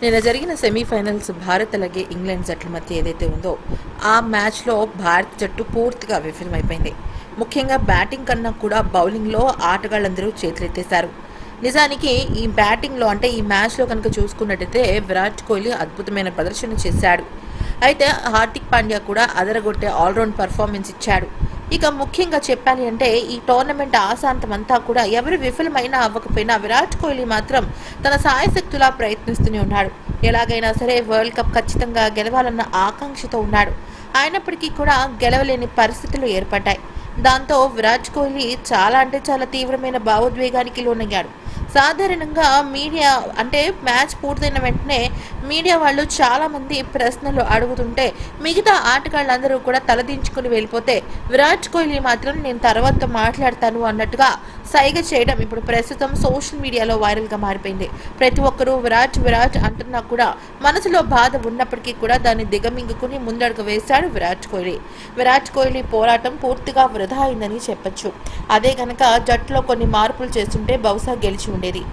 నిన్న జరిగిన సెమీఫైనల్స్ భారత్ అలాగే ఇంగ్లాండ్ జట్ల మధ్య ఏదైతే ఉందో ఆ మ్యాచ్లో భారత్ జట్టు పూర్తిగా విఫలమైపోయింది ముఖ్యంగా బ్యాటింగ్ కన్నా కూడా బౌలింగ్లో ఆటగాళ్ళందరూ చేతులెత్తేశారు నిజానికి ఈ బ్యాటింగ్లో అంటే ఈ మ్యాచ్లో కనుక చూసుకున్నట్టయితే విరాట్ కోహ్లీ అద్భుతమైన ప్రదర్శన చేశాడు అయితే హార్దిక్ పాండ్యా కూడా అదరగొట్టే ఆల్రౌండ్ పర్ఫార్మెన్స్ ఇచ్చాడు ఇక ముఖ్యంగా చెప్పాలి అంటే ఈ టోర్నమెంట్ ఆశాంతం అంతా కూడా ఎవరు విఫలమైనా అవ్వకపోయినా విరాట్ కోహ్లీ మాత్రం తన సాయశక్తులా ప్రయత్నిస్తూనే ఉన్నాడు ఎలాగైనా సరే వరల్డ్ కప్ ఖచ్చితంగా గెలవాలన్న ఆకాంక్షతో ఉన్నాడు అయినప్పటికీ కూడా గెలవలేని పరిస్థితులు ఏర్పడ్డాయి దాంతో విరాట్ కోహ్లీ చాలా అంటే చాలా తీవ్రమైన భావోద్వేగానికి లోనయ్యాడు సాధారణంగా మీడియా అంటే మ్యాచ్ పూర్తయిన వెంటనే మీడియా వాళ్ళు చాలా మంది ప్రశ్నలు అడుగుతుంటే మిగతా ఆటగాళ్ళందరూ కూడా తలదించుకుని వెళ్ళిపోతే విరాట్ కోహ్లీ మాత్రం నేను తర్వాత మాట్లాడతాను అన్నట్టుగా సైగ చేయడం ఇప్పుడు ప్రస్తుతం సోషల్ మీడియాలో వైరల్గా మారిపోయింది ప్రతి ఒక్కరూ విరాట్ విరాట్ అంటున్నా కూడా మనసులో బాధ ఉన్నప్పటికీ కూడా దాన్ని దిగమింగుకుని ముందడుగు వేశాడు విరాట్ కోహ్లీ విరాట్ కోహ్లీ పోరాటం పూర్తిగా వృధా అయిందని చెప్పొచ్చు అదే కనుక జట్టులో కొన్ని మార్పులు చేస్తుంటే బహుశా గెలిచి ఉండేది